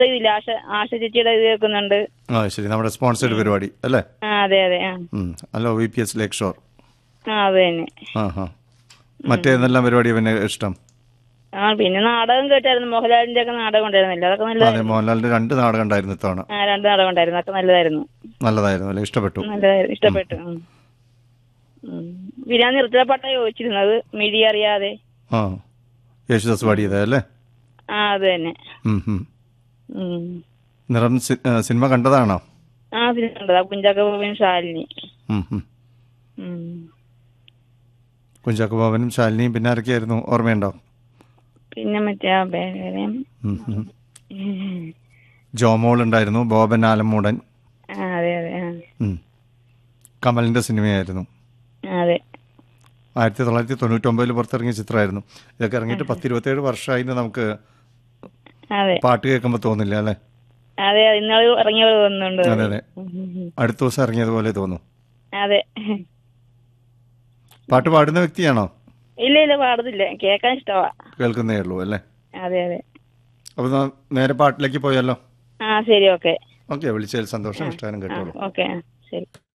ഇതില്ല ആശ ആശ ചേച്ചിയുടെ ഇത് കേൾക്കുന്നുണ്ട് ആ ശരി നമ്മുടെ സ്പോൺസേഡ് പരിപാടി അല്ലേ ആ അതെ അതെ ആ ഉം. Hello V P S lakeshore ആ അത് തന്നെ ആ ഹാ മറ്റേതെല്ലാം പരിപാടിയാണ് പിന്നെ ഇഷ്ടം ആ പിന്നെ നാടകം കേട്ടായിരുന്നു മോഹൻലാലിന്റെ ഒക്കെ നാടകം ഉണ്ടായിരുന്നില്ല അതൊക്കെ അതെ നല്ലതായിരുന്നു മോഹൻലാലിന്റെ രണ്ട് നാടകം ഉണ്ടായിരുന്നു ഇത്തവണ ആ രണ്ട് നാടകം ഉണ്ടായിരുന്നു അതൊക്കെ നല്ലതായിരുന്നു നല്ലതായിരുന്നു അല്ലേ ഇഷ്ടപ്പെട്ടു നല്ലതായിരുന്നു ഇഷ്ടപ്പെട്ടു ഉം. ഉം. പിന്നെ ഞാൻ നിർത്തലപ്പാട്ട ചോദിച്ചിരുന്നത് മിഴി അറിയാതെ ആ യേശുദാസ് പാടിയത് അല്ലേ ആ അത് തന്നെ ഉം, ഉം. ഉം. നിറം സി- ആ, സിനിമ കണ്ടതാണോ ആ സിനിമ കുഞ്ചാക്ക ബോബൻ ശാലിനി ഉം, ഉം. ഉം. കുഞ്ചാക്കോ ബാബനും ശാലിനിയും പിന്നെ ആരൊക്കെയായിരുന്നു ഓർമ്മയുണ്ടോ പിന്നെ മറ്റേ ആ പേര് ഉം, ഉം. ജോമോൾ ഉണ്ടായിരുന്നു ബോബൻ ആലമ്മൂടൻ ആ അതെ അതെ ആ ഉം. കമലിന്റെ സിനിമയായിരുന്നു ആ, അതെ ആയിരത്തി തൊള്ളായിരത്തി തൊണ്ണൂറ്റൊമ്പതിൽ പുറത്തിറങ്ങിയ ചിത്രമായിരുന്നു ഇതൊക്കെ ഇറങ്ങിയിട്ട് പത്തിരുപത്തേഴ് വർഷമായിട്ട് നമുക്ക് അതെ പാട്ട് കേൾക്കുമ്പോൾ തോന്നില്ല അല്ലേ അതെ ഇന്നാള് ഇറങ്ങിയ പോലെ തോന്നുന്നുണ്ട് അതെ അതെ അടുത്ത ദിവസം ഇറങ്ങിയതുപോലെ തോന്നും അതെ പാട്ട് പാടുന്ന വ്യക്തിയാണോ ഇല്ല ഇല്ല പാടുന്നില്ല കേൾക്കാൻ ഇഷ്ടമാ കേൾക്കുന്നേ ഉള്ളൂ അല്ലേ അതെ അതെ അപ്പോൾ ന- നേരെ പാട്ടിലേക്ക് പോയാലോ ആ ശരി ഓക്കെ ഓക്കെ വിളിച്ചതിൽ സന്തോഷം ഇഷ്ടം കേട്ടോളൂ ഓക്കെ ശരി